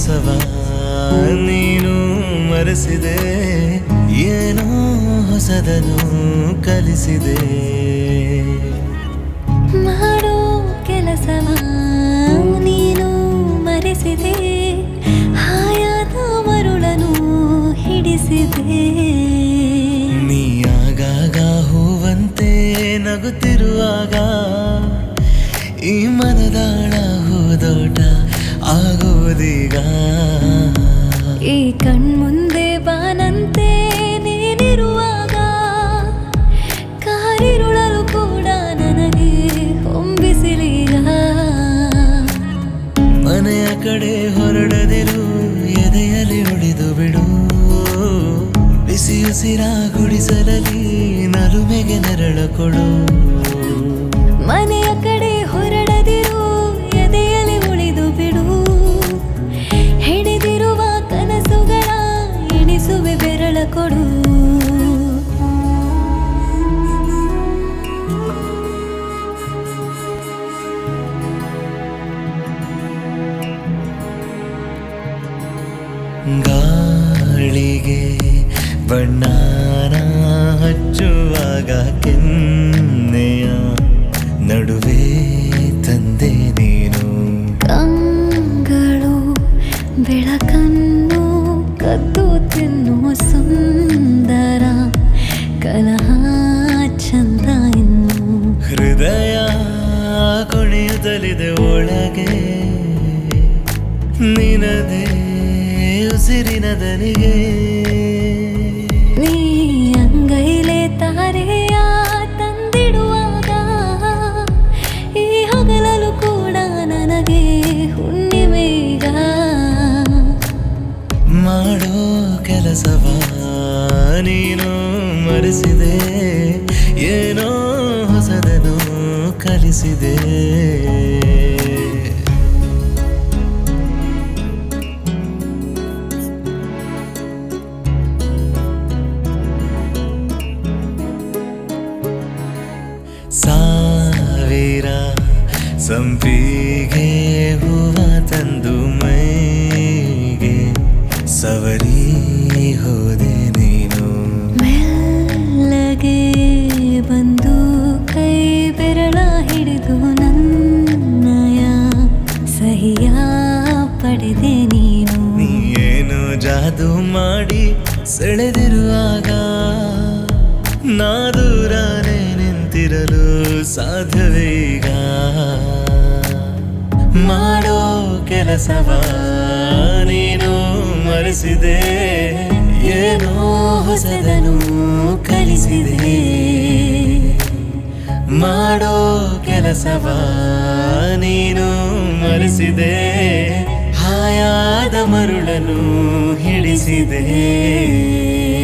ಕೆಲಸವ ನೀನು ಮರೆಸಿದೆ ಏನೋ ಹೊಸದನು ಕಲಿಸಿದೆ ಮಾಡೋ ಕೆಲಸವ ನೀನು ಮರೆಸಿದೆ ಹಾಯಾದ ಮರುಳನು ಹಿಡಿಸಿದೆ ನೀ ಆಗಾಗ ಹೂವಂತೆ ನಗುತ್ತಿರುವಾಗ ಈ ಮನದಾಳ ಹೂದೋಟ ಆಗೋದೀಗ ಈ ಕಣ್ಮುಂದೆ ಬಾನಂತೆ ನೀನಿರುವಾಗ ಕಾರಿರುಳಲು ಕೂಡ ನನಗೆ ಹೊಂಬಿಸಿಲೀಗ ಮನೆಯ ಕಡೆ ಹೊರಡದಿರು ಎದೆಯಲ್ಲಿ ಹೊಡೆದು ಬಿಡು ಬಿಸಿ ಉಸಿರ ಗುಡಿಸಲಲ್ಲಿ ನಲುಮೆಗೆ ನೆರಳು ಕೊಡು ಮನೆಯ ಕಡೆ ಹೊರಡದಿರು ಎದೆಯಲ್ಲಿ ಉಳಿದು ಬಿಡು ಹಿಡಿದಿರುವ ಕನಸುಗಳ ಎಣಿಸುವೆ ಬೆರಳ ಕೊಡು ಗಾಳಿಗೆ ಬಣ್ಣನ ಹಚ್ಚುವಾಗ ಕೆನ್ನೆಯ ನಡುವೆ ತಂದೆ ನೀನು ಕಂಗಳು ಬೆಳಕನ್ನು ಕದ್ದು ತಿನ್ನು ಸುಂದರ ಕಲಹ ಚಂದ ಇನ್ನು ಹೃದಯ ಕುಣಿಯುತ್ತಲಿದೆ ಒಳಗೆ ನಿನದೇ ಉಸಿರಿನ ದನಿಗೆ ನೀ ಅಂಗೈಲೆ ತಾರೆಯ ತಂದಿಡುವಾಗ ಈ ಹಗಲಲು ಕೂಡ ನನಗೆ ಹುಣ್ಣಿಮೆಗ ಮಾಡೋ ಕೆಲಸವ ನೀನು ಮರೆಸಿದೆ ಏನೋ ಹೊಸದನು ಕಲಿಸಿದೆ ಸಾವಿರ ಸಂಪಿಗೆ ಹೂವ ತಂದು ಮೈಗೆ ಸವರಿ ಹೋದೆ ನೀನು ಮೆಲ್ಲಗೆ ಬಂದು ಕೈ ಬೆರಳ ಹಿಡಿದು ನನ್ನಯ ಸಹಿಯ ಪಡೆದೆ ನೀನು ನೀ ಏನು ಜಾದು ಮಾಡಿ ಸೆಳೆದಿರುವಾಗ ನಾ ದೂರನೇ ನಿಂತಿರಲು ಸಾಧ್ಯವೀಗ ಮಾಡೋ ಕೆಲಸವ ನೀನು ಮರೆಸಿದೆ ಏನೋ ಹೊಸದನು ಕಲಿಸಿದೆ ಮಾಡೋ ಕೆಲಸವ ನೀನು ಮರೆಸಿದೆ ಹಾಯಾದ ಮರುಳನು ಹಿಡಿಸಿದೆ